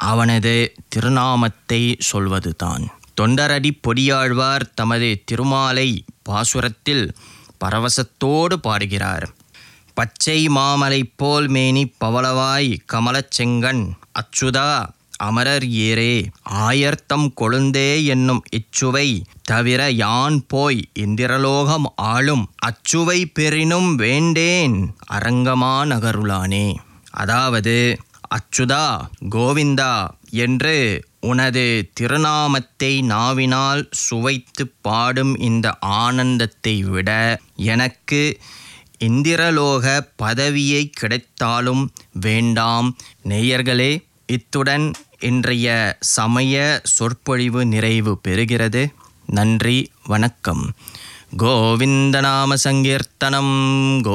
அவனது திருநாமத்தை சொல்வதுதான் தொண்டரடி பொடியாழ்வார் தமது திருமாலை பாசுரத்தில் பரவசத்தோடு பாடுகிறார் பச்சை மாமலை போல் மேனி பவளவாய் கமலச் செங்கண் அச்சுதா அமரர் ஏரே ஆயர்த்தம் கொழுந்தே என்னும் இச்சுவை தவிர யான் போய் இந்திரலோகம் ஆளும் அச்சுவை பெறினும் வேண்டேன் அரங்கமா நகருளானே அதாவது அச்சுதா கோவிந்தா என்று உனது திருநாமத்தை நாவினால் சுவைத்து பாடும் இந்த ஆனந்தத்தை விட எனக்கு இந்திரலோக பதவியை கிடைத்தாலும் வேண்டாம் நேயர்களே இத்துடன் இன்றைய சமய சொற்பொழிவு நிறைவு பெறுகிறது நன்றி வணக்கம் கோவிந்த நாம சங்கீர்த்தனம் கோ